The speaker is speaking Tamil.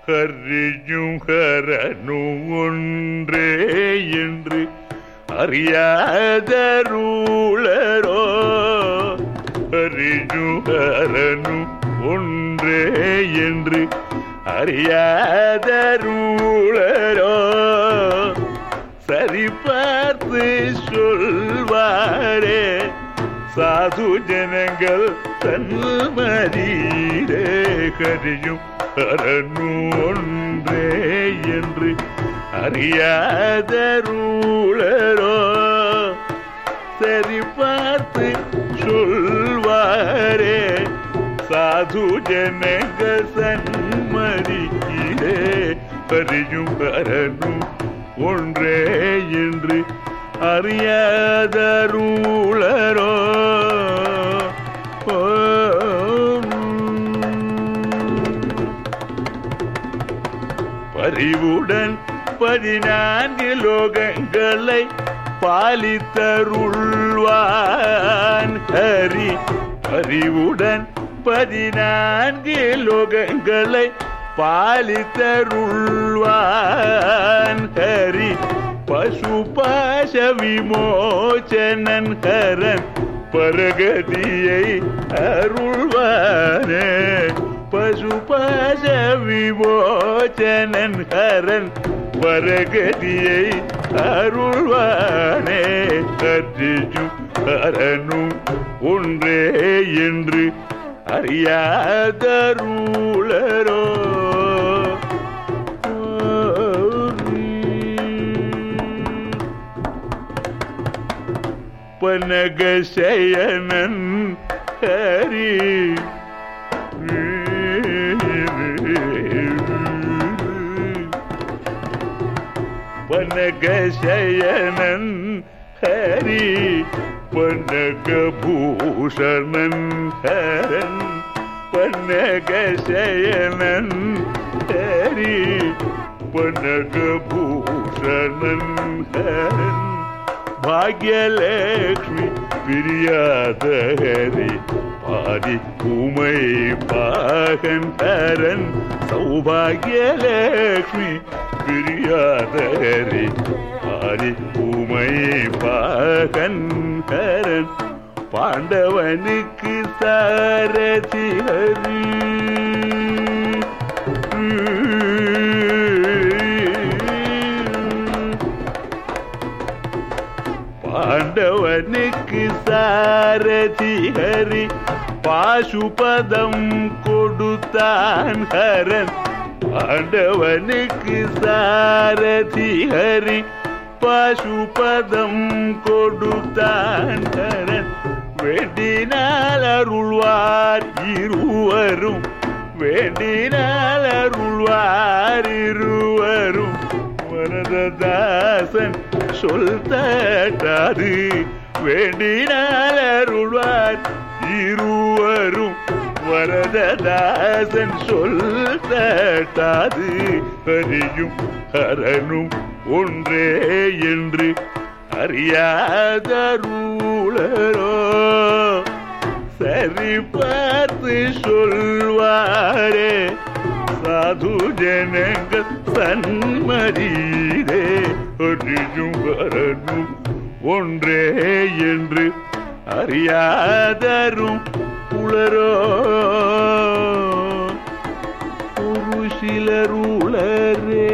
ஹரியும் ஹரனும் ஒன்றே என்று அறியாதருளரோ ஹரியும் ஹரனும் ஒன்றே என்று அறியாதருளரோ சரி பார்த்து சொல்வாரே சாது ஜனங்கள் தன்மதீரே கரியும் அரணும் ஒன்றே என்று அறியாதருளரோ சரி பார்த்து சொல்வாரே சாது ஜனங்க சன்மதிக்கிறே கரியும் அரணும் ஒன்றே என்று அறியாதருளரோ ஓ. பரிவுடன் பதினான்கு லோகங்களை பாலித்தருள்வான் ஹரி பரிவுடன் பதினான்கு லோகங்களை பாலித்தருள்வான் ஹரி பசுபாச விமோச்சனன் ஹரன் பரகதியை அருள்வானே பசுபாச விமோச்சனன் ஹரன் பரகதியை அருள்வானே கர்ஜிஜும் ஹரனும் ஒன்றே என்று அறியாதருளரோ பனகசயனன் ஹரி பனகசயனன் ஹரி பனகபூஷணன் ஹரன் பனகசயனன் ஹரி பனகபூஷணன் ஹரன் பாக்யலக்ஷ்மி பிரியாத ஹரி பாதி உமை பாகன் ஹரன் சௌபாகியலக்ஷ்மி பிரியாத ஹரி பாதி உமை பாகன் ஹரன் பாண்டவனுக்கு சாரதி ஹரி பாண்டவனுக்கு சாரதி ஹரி பாசுபதம் கொடுத்தான் ஹரன் பாண்டவனுக்கு சாரதி ஹரி பாசுபதம் கொடுத்தான் ஹரன் வேண்டினால் அருள்வார் இருவரும் வேண்டினால் அருள்வார் இருவரும் வரததாசன் சொல் தட்டாது வேண்டினால் அருள்வார் இருவரும் வரததாசன் சொல் தட்டாது ஹரியும் ஹரனும் ஒன்றே என்று அறியாதருளரோ சரி பார்த்து சொல்வாரே சாது ஜனங்கள் சன்மதீரே ஒன்றியும் வரணும் ஒன்றே என்று அறியாதரும் உளரோ ஒரு சிலர் உளரே